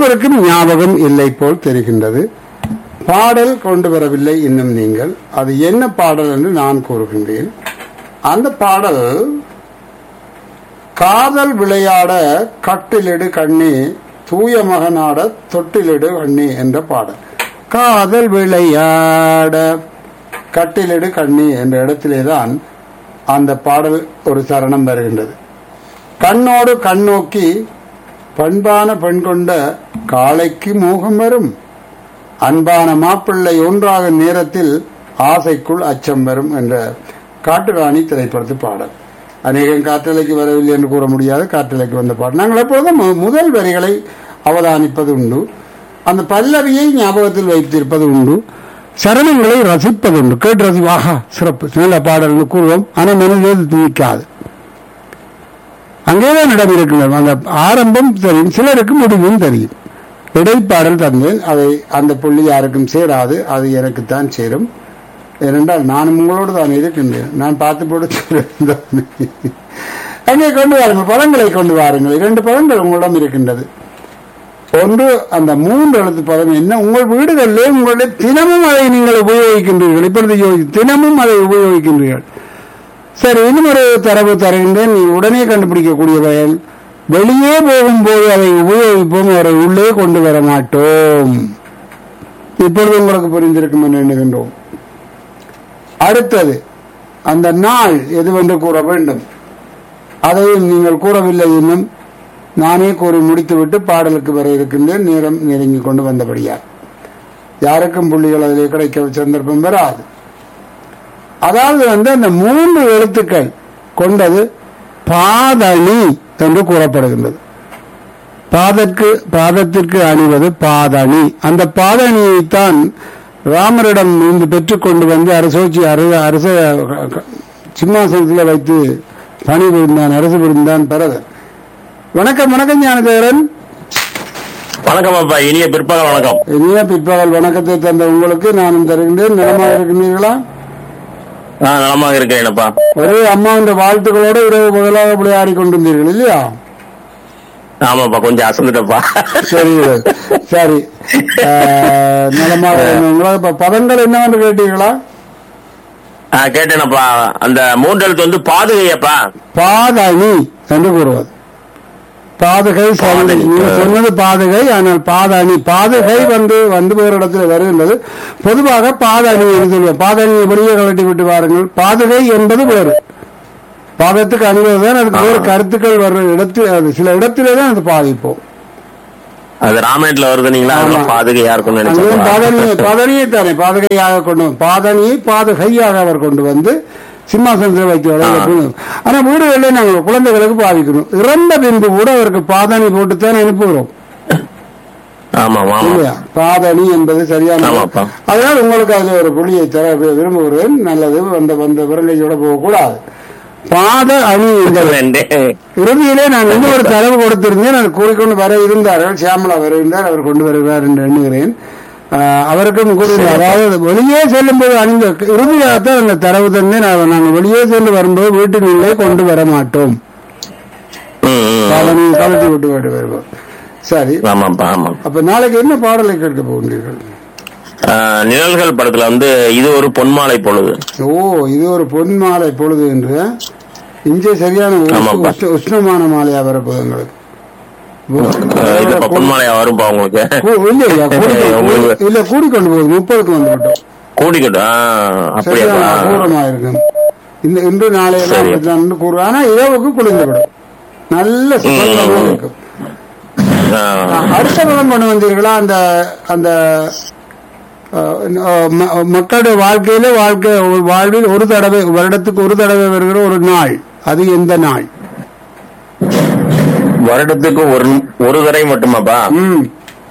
இருவருக்கும் ஞாபகம் இல்லை போல் தெரிகின்றது பாடல் கொண்டு வரவில்லை இன்னும் நீங்கள் அது என்ன பாடல் என்று நான் கூறுகின்றேன் அந்த பாடல் காதல் விளையாட கட்டிலிடு கண்ணே தூய மகனாட தொட்டிலிடு கண்ணே என்ற பாடல் காதல் விளையாட கட்டிலிடு கண்ணே என்ற இடத்திலே தான் அந்த பாடல் ஒரு சரணம் வருகின்றது கண்ணோடு கண் நோக்கி பண்பான பெண் கொண்ட காளைக்கு மோகம் வரும் அன்பான மாப்பிள்ளை ஒன்றாக நேரத்தில் ஆசைக்குள் அச்சம் வரும் என்ற காட்டுராணி திரைப்படத்து பாடல் அநேகம் காற்றலைக்கு வரவில்லை என்று கூற முடியாது காற்றலைக்கு வந்த பாடல் நாங்கள் எப்பொழுதும் மு- முதல் வரிகளை அவதானிப்பது உண்டு அந்த பல்லவியை ஞாபகத்தில் வைத்திருப்பது உண்டு சரணங்களை ரசிப்பது உண்டு கேட்டு ரசி ஆஹா சிறப்பு நல்ல பாடல்னு கூறுவோம் ஆனால் மனதில் துணிக்காது அங்கேதான் இடம் இருக்கின்றது அந்த ஆரம்பம் தெரியும் சிலருக்கு முடிவும் தெரியும் இடைப்பாடல் தந்தேன் அதை அந்த புள்ளி யாருக்கும் சேராது அது எனக்குத்தான் சேரும் ஏனென்றால் நான் உங்களோடு தான் இருக்கின்றேன் நான் பார்த்து போட்டு சொல்லியிருந்தேன். அங்கே கொண்டு வாருங்கள் பதங்களை கொண்டு வாருங்கள் இரண்டு பதங்கள் உங்களிடம் இருக்கின்றது ஒன்று அந்த மூன்று எழுத்து பதம் என்ன உங்கள் வீடுகளிலே உங்களுடைய தினமும் அதை நீங்கள் உபயோகிக்கின்றீர்கள் இப்பொழுது யோசி- தினமும் அதை உபயோகிக்கின்றீர்கள் சரி இன்னும் ஒரு தரவு தருகின்றேன் நீ உடனே கண்டுபிடிக்கக்கூடிய பயன் வெளியே போகும்போது அதை உபயோகிப்போம் அவரை உள்ளே கொண்டு வர மாட்டோம் இப்பொழுது உங்களுக்கு புரிந்திருக்கும் என்று எண்ணுகின்றோம் அடுத்தது அந்த நாள் எதுவென்று கூற வேண்டும் அதையும் நீங்கள் கூறவில்லை இன்னும் நானே கூறி முடித்துவிட்டு பாடலுக்கு வர இருக்கின்றேன் நேரம் நெருங்கி கொண்டு வந்தபடியார் யாருக்கும் புள்ளிகள் அதிலே கிடைக்க சந்தர்ப்பம் வராது அதாவது வந்து அந்த மூன்று எழுத்துக்கள் கொண்டது பாதணி என்று கூறப்படுகின்றது பாதற்கு பாதத்திற்கு அணிவது பாதணி அந்த பாதணியைத்தான் ராமரிடம் இருந்து பெற்றுக்கொண்டு வந்து அரசோச்சி அரு அரச சிம்மாசனத்தில் வைத்து பணி புரிந்தான் அரசு புரிந்தான் பரதர் வணக்கம் வணக்கம் ஞானதேவரன் வணக்கம் அப்பா இனிய பிற்பகல் வணக்கம் இனிய பிற்பகல் வணக்கத்தை தந்த உங்களுக்கு நானும் தருகின்றேன் நலமாக இருக்கின்றீர்களா ஆ நலமாக இருக்கிறேனப்பா ஒரே அம்மாவுடைய வாழ்த்துக்களோடு இரவு பகலாக விளையாடி கொண்டிருந்தீர்கள் இல்லையா ஆமாப்பா கொஞ்சம் அசந்துட்டப்பா சரி சரி ஆஹ், நலமாக இருந்தீங்களா இப்ப பதங்கள் என்னவென்று கேட்டீர்களா ஆ, கேட்டேனப்பா அந்த மூன்றெழுத்து வந்து பாதுகையப்பா பாதணி என்று கூறுவது பாதுகை சரி பாதணி. நீங்க சொன்னது பாதுகை ஆனால் பாதணி பாதுகை வந்து வந்து வேறு இடத்துல வருகின்றது பொதுவாக பாதணி என்று சொல்லுவோம் பாதணியை வெளியே கழட்டி விட்டு வாருங்கள் பாதுகை என்பது வேறு பாதத்துக்கு அணிவதுதான் அதுக்கு வேறு கருத்துக்கள் வர்ற இடத்தில் அது சில இடத்திலே தான் அது பாதிப்போம் அது ராமாயணத்துல வருதுனீங்களா ஆமா. அதெல்லாம் பாதுகை யாருக்கும் அங்கேயும் பாதணியை நினைச்சேன் பாதணியை தானே பாதகையாக கொண்டு வந்து- பாதணியை பாதகையாக அவர் கொண்டு வந்து சிம்மாசனத்தில் வைக்க ஆனா வீடுகளில் நாங்கள் குழந்தைகளுக்கு பாதிக்கணும் இறந்த பின்பு கூட அவருக்கு பாதணி போட்டுத்தான் அனுப்புகிறோம் ஆமா ஆமா இல்லையா பாதணி என்பது சரியான ஆமாப்பா. அதனால் உங்களுக்கு அதுல ஒரு புள்ளியை தர வி- விரும்புகிறேன் நல்லது வந்த வந்த விரலையோட போகக்கூடாது பாத அணி என்பது ரெண்டே இறுதியிலே நான் இன்னும் ஒரு தரவு கொடுத்திருந்தேன் அது கூறிக்கொண்டு வர இருந்தார்கள் சியாமலா வருகின்றார் அவர் கொண்டு வருகிறார் என்று எண்ணுகிறேன் ஆஹ், அவருக்கும் கூறினார் அதாவது வெளியே செல்லும் போது அணிந்த இறுதியாகத்தான் அந்த தரவு தந்தேன் அவர் நாங்கள் வெளியே சென்று வரும்போது வீட்டினுள்ளே கொண்டு வர மாட்டோம் ம், ம். பாடலை கலட்டி விட்டு விட்டு வருவோம் சரி ஆமாப்பா ஆமா அப்ப நாளைக்கு என்ன பாடலை கேட்க போகின்றீர்கள் ஆ, நிழல்கள் படத்துல வந்து இது ஒரு பொன்மாலை பொழுது ஓ இது ஒரு பொன் மாலை பொழுது என்று இங்கே சரியான உஷ்ண- ஆமாப்பா. உஷ்ண- உஷ்ணமான மாலையா வரப்போகுது உங்களுக்கு ஆ, இதுப்பா பொன்மாலையா வரும்பா உங்களுக்கு கூ- இல்லையா கூடி- உங்களுக்கு- இல்ல கூடிக்கொண்டு போகுது முப்பதுக்கு வந்து விட்டோம் கூடிக்கட்டும் ஆ, அப்படியாப்பா சரியான கூறமா இருக்கும் இந்த இன்று நாளையெல்லாம் சரி. அப்படித்தான் கூறு ஆனா இரவுக்கு குளிர்ந்து விடும் நல்ல சுகந்தமா ம். இருக்கும் ஆ, அடுத்த படம் கொண்டு வந்தீர்களா அந்த அந்த அஹ், அஹ், ம- மக்களுடைய வாழ்க்கையில வாழ்க்கை வாழ்வில் ஒரு தடவை வருடத்துக்கு ஒரு தடவை வருகிற ஒரு நாள் அது எந்த நாள் வருடத்துக்கு ஒரு ஒரு தடவை மட்டுமாப்பா ம்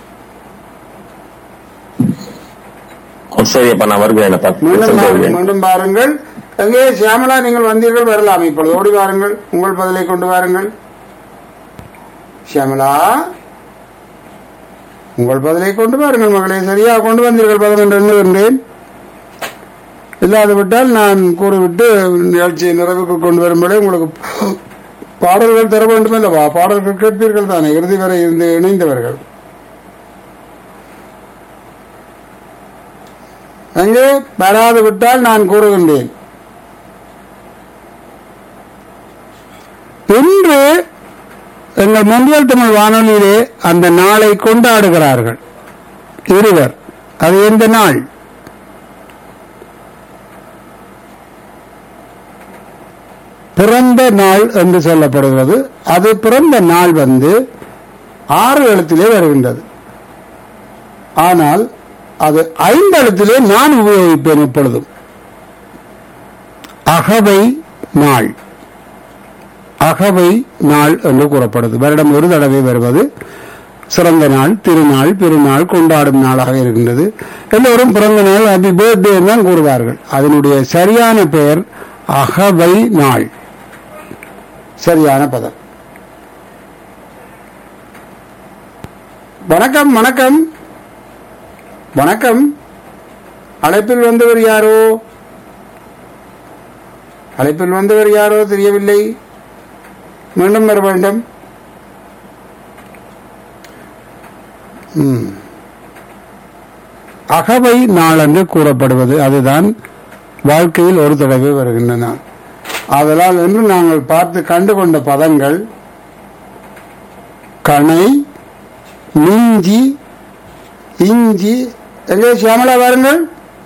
சரியப்பா நான் வருகிறேன்ப்பா மீண்டும் பாருங்கள், சொல்றேன். மீண்டும் பாருங்கள் எங்கே சியாமலா நீங்கள் வந்தீர்கள் வரலாம் இப்பொழுது ஓடி வாருங்கள் உங்கள் பதிலை கொண்டு வாருங்கள் சியாமலா உங்கள் பதிலை கொண்டு வாருங்கள் மகளே சரியாக கொண்டு வந்தீர்கள் பதம் என்று எண்ணுகின்றேன் இல்லாது விட்டால் நான் கூறிவிட்டு நிகழ்ச்சியை நிறைவுக்கு கொண்டு வரும்படி உங்களுக்கு பாடல்கள் தர வேண்டும் அல்லவா பாடல்கள் கேட்பீர்கள் தானே இறுதி வரை இருந்து இணைந்தவர்கள் அங்கே வராது விட்டால் நான் கூறுகின்றேன் இன்று எங்கள் முந்தியல் தமிழ் வானொலியிலே அந்த நாளை கொண்டாடுகிறார்கள் இருவர் அது எந்த நாள் பிறந்த நாள் என்று சொல்லப்படுகிறது அது பிறந்த நாள் வந்து ஆறு எழுத்திலே வருகின்றது ஆனால் அது ஐந்து எழுத்திலே நான் உபயோகிப்பேன் எப்பொழுதும் அகவை நாள் அகவை நாள் என்று கூறப்படுது வருடம் ஒரு தடவை வருவது சிறந்த நாள் திருநாள் பெருநாள் கொண்டாடும் நாளாக இருக்கின்றது எல்லோரும் பிறந்த நாள் ஹாப்பி பர்த்டே தான் கூறுவார்கள் அதனுடைய சரியான பெயர் அகவை நாள் சரியான பதம் வணக்கம் வணக்கம் வணக்கம் அழைப்பில் வந்தவர் யாரோ அழைப்பில் வந்தவர் யாரோ தெரியவில்லை மீண்டும் வர வேண்டும் ம். அகவை நாள் என்று கூறப்படுவது அதுதான் வாழ்க்கையில் ஒரு தடவை வருகின்ற நாள் ஆதலால் என்று நாங்கள் பார்த்து கண்டு கொண்ட பதங்கள் கணை மிஞ்சி இஞ்சி எங்கே சியாமலா வாருங்கள்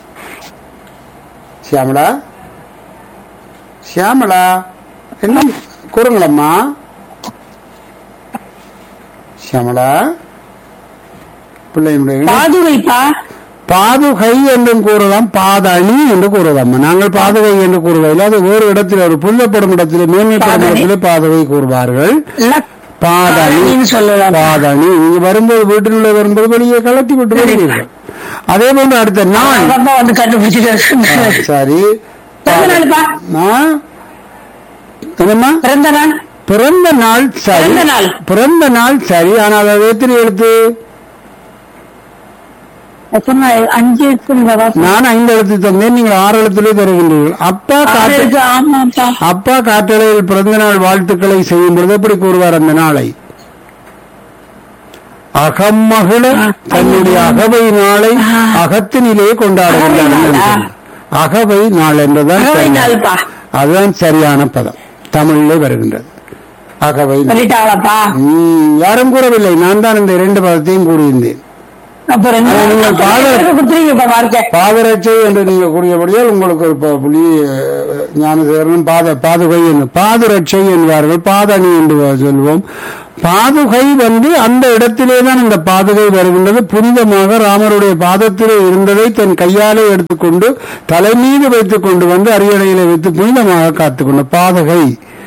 சியாமலா சியாமலா என்ன கூறுங்களம்மா சியாமலா பிள்ளையினுடைய பாதுகைப்பா பாதுகை என்றும் கூறலாம் பாதணி என்று கூறலாம் நாங்கள் பாதுகை என்று கூறுவதில்லை அது வேறு இடத்தில் ஒரு புல்லப்படும் இடத்திலே மேன்மைப்படும் பாதணி. இடத்திலே பாதுகை கூறுவார்கள் பாதணி பாதணின்னு சொல்லலாம். பாதணி நீங்க வரும்போது வீட்டில் உள்ள வரும்போது வெளியே கலட்டி விட்டு வருவீர்கள் அதே போன்று அடுத்த நாள் அப்பா வந்து ஆ, கண்டுபிடிச்சிட்டு சரி பிறந்த நாள்ப்பா ஆ? என்னம்மா பிறந்த நாள் பிறந்த நாள் சரி பிறந்த நாள். பிறந்த நாள் சரி ஆனால் அது எத்தனை எழுத்து எத்தனை அஞ்சு இருக்குங்கப்பா நான் ஐந்து எழுத்து தந்தேன் நீங்கள் ஆறு எழுத்திலே தருகின்றீர்கள் அப்பா ஆறு காட்டு இருக்கு, ஆமாப்பா அப்பா காட்டளையில் பிறந்த நாள் வாழ்த்துக்களை செய்யும் பொழுது எப்படி கூறுவார் அந்த நாளை அகம்மகிழ தன்னுடைய அகவை நாளை அகத்தினிலே கொண்டாடுகின்றார் அகவை நாளா? அகவை நாள் என்றுதான் அகவை சரியான- நாள்ப்பா. அதுதான் சரியான பதம் தமிழிலே வருகின்றது அகவை நாள். சொல்லிட்டாங்களப்பா ம், யாரும் கூறவில்லை நான் தான் இந்த இரண்டு பதத்தையும் கூறியிருந்தேன் அப்ப ரெண்டு ஆனா, நீங்கள் பாத- கொடுத்துருங்கப்பா மார்க்க பாதரட்சை என்று நீங்க கூறியபடியால் உங்களுக்கு ஒரு ப- புலி அஹ், ஞானசேகரன் பாத பாதுகை என்று பாதுரட்சை என்பார்கள் பாதணி என்று சொல்வோம் பாதுகை வந்து அந்த இடத்திலே தான் இந்த பாதுகை வருகின்றது புனிதமாக ராமருடைய பாதத்திலே இருந்ததை தன் கையாலே எடுத்துக்கொண்டு தலை மீது வைத்துக் கொண்டு வந்து அரியணையிலே வைத்து புனிதமாக காத்துக்கொண்ட பாதுகை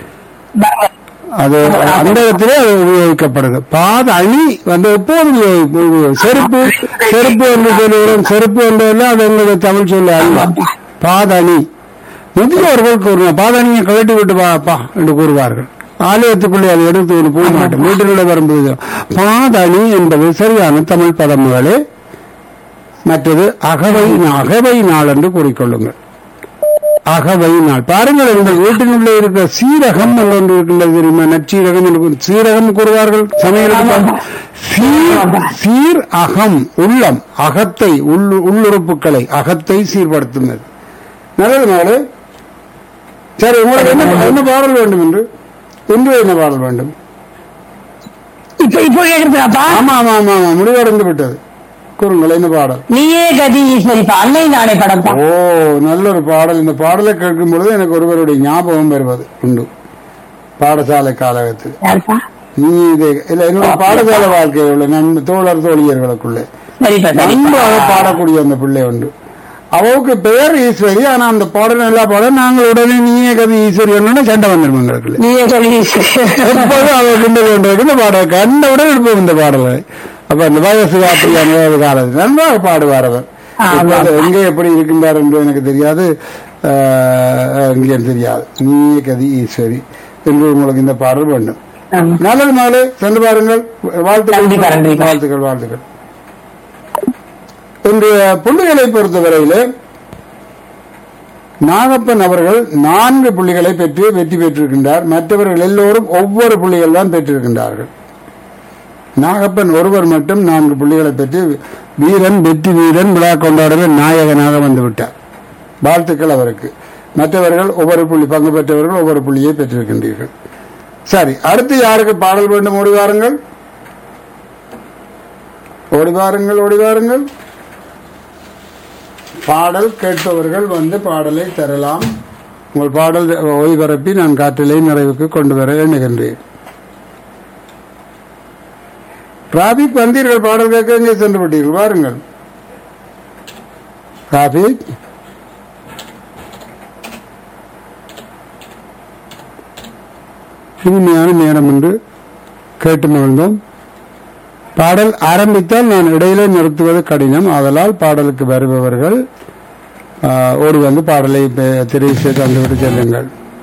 அது அந்த இடத்திலே அது உபயோகிக்கப்படுது பாத அணி வந்து எப்போது உபயோகி- உபயோகி- செருப்பு செருப்பு என்று சொல்லுகிறோம் செருப்பு என்றெல்லாம் அது எங்களுடைய தமிழ் சொல்ல அல்ல பாதணி முதியோர்கள் கூறுவார் பாதணியை கழட்டி விட்டு வாப்பா என்று கூறுவார்கள் ஆலயத்துக்குள்ளே அதை எடுத்து கொண்டு போக மாட்டோம் வீட்டிலுள்ள வரும்போது பாதணி என்பது சரியான தமிழ் பதமுகளே மற்றது அகவை அகவை நாள் என்று கூறிக்கொள்ளுங்கள் அகவை நாள் பாருங்கள் உங்கள் வீட்டினுள்ளே இருக்கிற சீரகம் என்று ஒன்று இருக்கின்றது தெரியுமா நச்சீரகம் என்று கூறு- சீரகம் கூறுவார்கள் சமையலுக்கு சீர் சீர் அகம் உள்ளம் அகத்தை உள்- உள்ளுறுப்புகளை அகத்தை சீர்படுத்துന്നത് நல்லது நாளு சரி உங்களுக்கு என்ன என்ன பாடல் வேண்டும் என்று இன்று என்ன பாடல் வேண்டும் இப்ப இப்போ கேக்குறதுப்பா ஆமா ஆமா ஆமா ஆமா முடிவடைந்து விட்டது கூறுங்கள் என்ன பாடல் நீயே கதி ஈஸ்வரிப்பா அன்னை நானே படம்ப்பா ஓ நல்ல ஒரு பாடல் இந்த பாடலை கேட்கும் பொழுது எனக்கு ஒருவருடைய ஞாபகம் வருவது உண்டு பாடசாலை காலகத்தில் யாருப்பா நீ இது இல்ல என்னோட பாடசாலை வாழ்க்கையில் உள்ள நண்ப தோழர் தோழியர்களுக்குள்ளே சரிப்பா சரிப்பா நன்றாக பாடக்கூடிய அந்த பிள்ளை உண்டு அவளுக்கு பெயர் ஈஸ்வரி ஆனா அந்த பாடல் நல்லா பாட நாங்கள் உடனே நீயே கவி ஈஸ்வரி ஒன்னு சண்டை வந்துடும் எங்களுக்கு நீயே கதி ஈஸ்வரி எப்போதும் அவள் கிண்டல் பண்றது இந்த பாடல் கண்டவுடன் இருப்போம் இந்த பாடலை அப்ப அந்த வயசு அப்படியான ஒரு காலத்தில் நன்றாக பாடுவார் அவர் ஆமா. இப்போது எங்கே எப்படி இருக்கின்றார் என்று எனக்கு தெரியாது ஆஹ், எங்கே தெரியாது நீயே கதி ஈஸ்வரி என்று உங்களுக்கு இந்த பாடல் வேண்டும் ஆமா. நல்லது மகளே சென்று பாருங்கள் வாழ்த்துக்கள் கண்டிப்பா, கண்டிப்பா. வாழ்த்துக்கள் வாழ்த்துக்கள் இன்றைய புள்ளிகளை பொறுத்தவரையிலே நாகப்பன் அவர்கள் நான்கு புள்ளிகளை பெற்று வெற்றி பெற்றிருக்கின்றார் மற்றவர்கள் எல்லோரும் ஒவ்வொரு புள்ளிகள் தான் பெற்றிருக்கின்றார்கள் நாகப்பன் ஒருவர் மட்டும் நான்கு புள்ளிகளை பெற்று வீரன் வெற்றி வீரன் விழா கொண்டாடுகிற நாயகனாக வந்து விட்டார் வாழ்த்துக்கள் அவருக்கு மற்றவர்கள் ஒவ்வொரு புள்ளி பங்கு பெற்றவர்கள் ஒவ்வொரு புள்ளியை பெற்றிருக்கின்றீர்கள் சரி அடுத்து யாருக்கு பாடல் வேண்டும் ஓடி வாருங்கள் ஓடி வாருங்கள் ஓடி வாருங்கள் பாடல் கேட்பவர்கள் வந்து பாடலை தரலாம் உங்கள் பாடல் ஒளிபரப்பி நான் காற்றிலே நிறைவுக்கு கொண்டு வர எண்ணுகின்றேன் டிராபிக் வந்தீர்கள் பாடல் கேட்க எங்கே சென்று விட்டீர்கள் வாருங்கள் டிராபிக் இனிமையான நேரம் என்று கேட்டு மகிழ்ந்தோம் பாடல் ஆரம்பித்தால் நான் இடையிலே நிறுத்துவது கடினம் ஆதலால் பாடலுக்கு வருபவர்கள் ஆ, ஓடி வந்து பாடலை பெ- தெரிவு செய்து வந்துவிட்டு செல்லுங்கள்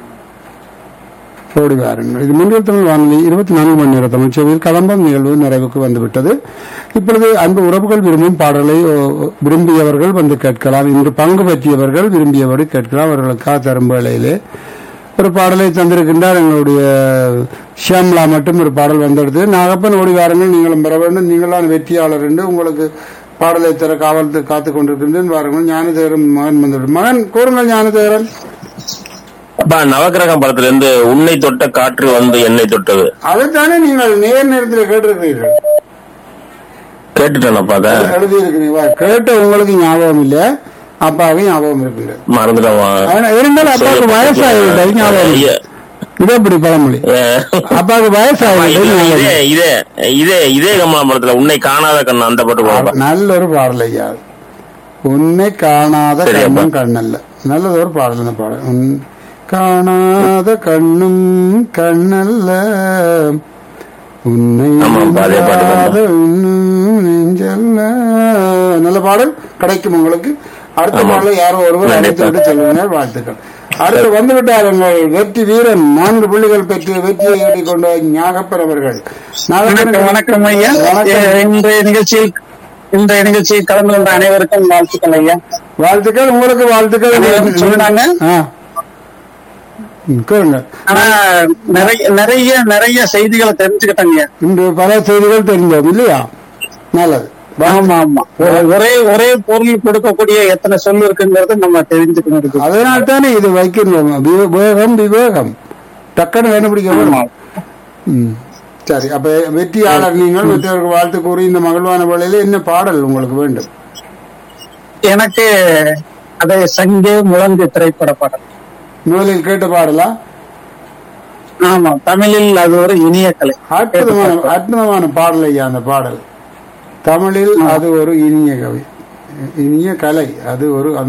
ஓடி வாருங்கள் இது முன்னில் தமிழ் வானொலி இருபத்தி நான்கு மணி நேர தமிழ் சேவையில் கலம்பம் நிகழ்வு நிறைவுக்கு வந்துவிட்டது இப்பொழுது அன்பு உறவுகள் விரும்பும் பாடலை ஓ, விரும்பியவர்கள் வந்து கேட்கலாம் இன்று பங்கு பெற்றியவர்கள் விரும்பியபடி கேட்கலாம் அவர்களுக்காக தரும் வேளையிலே ஒரு பாடலை தந்திருக்கின்றார் எங்களுடைய ஷியாம்லா மட்டும் ஒரு பாடல் வந்தெடுத்து நாகப்பன் ஓடி வாருங்கள் நீங்களும் பெற வேண்டும் நீங்களான வெற்றியாளர் என்று உங்களுக்கு பாடலை தர காவல் காத்து கொண்டிருக்கின்றேன் வாருங்கள் ஞானதேவரன் மகன் வந்து மகன் கூறுங்கள் ஞானதேவரன் அப்பா நவக்கிரகம் படத்துல இருந்து உன்னை தொட்ட காற்று வந்து என்னை தொட்டது அதைத்தானே நீங்கள் நேர் நேரத்தில் கேட்டிருக்கிறீர்கள் கேட்டுட்டேனப்பா அதை எழுதியிருக்கிறீங்க கேட்ட உங்களுக்கு ஞாபகம் இல்ல அப்பாவுக்கு ஞாபகம் இருக்குங்க மறந்துட்டவா ஆனா, இருந்தாலும் அப்பாவுக்கு வயசாகிவிட்டது ஞாபகம் இல்லை. இது அப்படி பழமொழி அப்பாவுக்கு வயசாகிவிட்டது ஞாபகம் இதே இல்லை. இதே இதே இதே கமலா படத்துல உன்னை காணாத கண்ணு அந்த பாட்டு போடுப்பா நல்ல ஒரு பாடல் ஐயா உன்னை காணாத சரி, அப்பா. கண்ணும் கண்ணல்ல நல்லது ஒரு பாடல் இந்த பாடல் உன் காணாத கண்ணும் கண்ணல்ல உன்னை ஆமா, அதே பாட்டு தான். இல்லாத உன்னும் நெஞ்சல்ல நல்ல பாடல் கிடைக்கும் உங்களுக்கு அடுத்த ஆமா. பாடல யாரோ ஒருவர் நன்றி, அழைத்து விட்டு செல்வனர் வாழ்த்துக்கள் அடுத்து வந்து விட்டார் எங்கள் வெற்றி வீரன் நான்கு புள்ளிகள் பெற்று வெற்றியை ஈட்டிக் கொண்ட ஞாகப்பர் அவர்கள் வணக்கம் வணக்கம் ஐயா வணக்கம். எ- இன்றைய நிகழ்ச்சியில் இன்றைய நிகழ்ச்சியில் கலந்து கொண்ட அனைவருக்கும் வாழ்த்துக்கள் ஐயா வாழ்த்துக்கள் உங்களுக்கு வாழ்த்துக்கள் அனைவரும் சொன்னாங்க. ஆ. ம், கேளுங்க ஆனா நிறைய நிறைய நிறைய செய்திகளை தெரிஞ்சுக்கிட்டாங்க ஐயா இன்று பல செய்திகள் தெரிந்தோம் இல்லையா நல்லது ஆமா ஆமா ஒரே- ஒரே ஒரே பொருள் கொடுக்கக்கூடிய எத்தனை சொல் இருக்குங்கிறது நம்ம தெரிஞ்சுக்கணும் இருக்கு. அதனால் தானே இது வைக்கின்றோம் வி- வேகம் விவேகம் டக்குன்னு கண்டுபிடிக்க ஆமா. வேணும் ம். சரி அப்ப வெற்றியாளர் நீங்கள் மற்றவர்கள் வாழ்த்து கூறி இந்த மகிழ்வான வேளையில என்ன பாடல் உங்களுக்கு வேண்டும் எனக்கு அதை சங்கே முழங்கு திரைப்பட பாடல் முதலில் கேட்ட பாடலா ஆமா தமிழில் அது ஒரு இனிய கலை அற்புதமான அற்புதமான பாடல் ஐயா அந்த பாடல் தமிழில் அது ஒரு இனிய கவி இனிய கலை அது ஒரு அந்த